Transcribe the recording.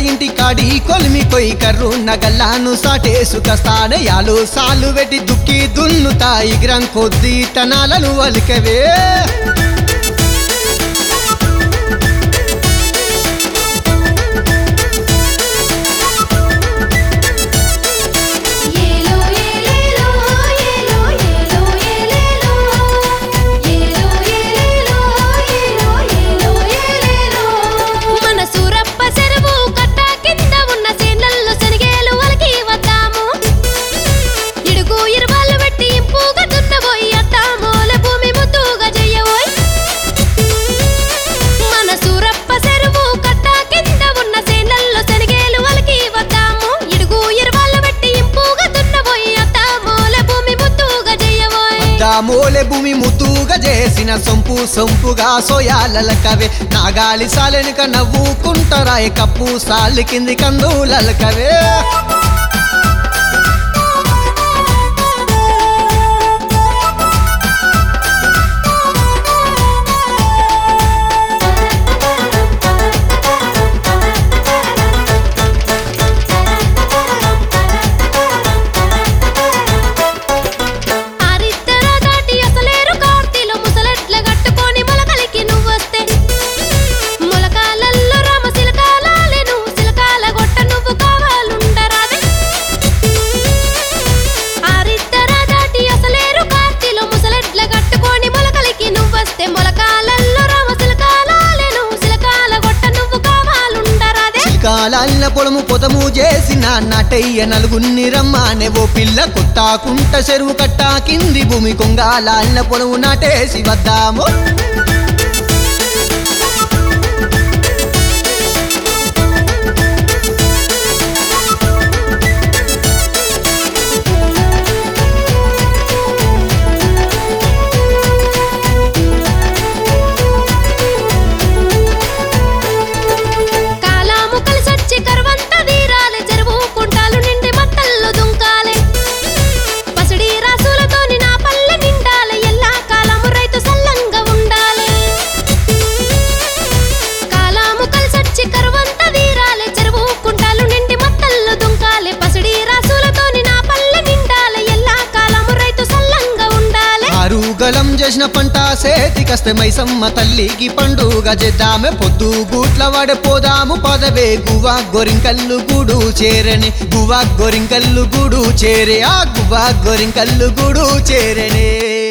ఇంటి కాడి కొలిమి కొయి కర్రు నగల్లాను సాటేసు కస్తానయాలు సాలు వెట్టి దుక్కి దున్నుతాయి గ్రం కొద్ది తనాలను వలికవే ఏలో ఏలేలో ఏలో ఏలో ఏలేలో ఏలో ఏలేలో ఏలో ఏలో ఏలేలో మన సూరప్ప చెరువు కట్ట కింద ఉన్న సేనల్లో శనిగేలు వలకి వద్దాము ఇడుగు ఇరువాళ్ళు పెట్టి ఇంపుగా దున్నబోయి అత్తామూల భూమి ముద్దుగా చెయ్యబోయ్ మన సూరప్ప చెరువు కట్ట కింద ఉన్న సేనల్లో శనిగేలు వలకి వద్దాము ఇడుగు ఇరువాళ్ళు పెట్టి ఇంపుగా దున్నబోయి అత్తామూల భూమి ముద్దుగా చెయ్యబోయ్ దామోలే భూమి ముద్దుగా చేసిన సొంపు సొంపుగా సోయాలకవే నాగాలి సాలెనుక నవ్వుకుంటారాయి కప్పు సాలి కింది కందులకవే ఆరిద్దర దాటి అసలేరు కార్తీలో ముసలెట్ల కట్టుకొని మొలకలికి నువ్వొస్తే మొలకాలల్లో రామ సిలకాలాలెను సిలకాల గొట్ట నువ్వు కావాలుండరాదే ఆరిద్దర దాటి అసలేరు కార్తీలో ముసలెట్ల కట్టుకొని మొలకలికి నువ్వొస్తే మొలకాలల్లో రామ సిలకాలాలెను సిలకాల గొట్ట నువ్వు కావాలుండరాదే చిలకాలన్న పొలము పొదము చేసిన నటయ్య నలుగున్ని రమ్మానే ఓ పిల్ల కొత్తాకుంట చెరువు కట్ట కింది భూమి కొంగాలన్న పొలము నాటేసి వద్దాము కాలాము కలిసొచ్చి కరువంత తీరాలే చెరువు కుంటాలు నిండి మత్తల్లో దుంకాలే పసిడి రాసులతోని నా పల్లె నిండాలే ఎల్లా కాలము రైతు సల్లంగా ఉండాలే కాలాము కలిసొచ్చి కరువంత తీరాలే చెరువు కుంటాలు నిండి మత్తల్లో దుంకాలే పసిడి రాసులతోని నా పల్లె నిండాలే ఎల్లా కాలము రైతు సల్లంగా ఉండాలే ఆరుగలం చేసిన పంట సేతికస్తే మైసమ్మ తల్లికి పండుగ చేద్దామే పొద్దు గూట్ల వాడే పోదాము పదవే గువ్వ గొరింకల్లు గూడు చేరని గువ్వ గొరింకల్లు గూడు చేరే ఆ గువ్వ గొరింకల్లు గూడు చేరనే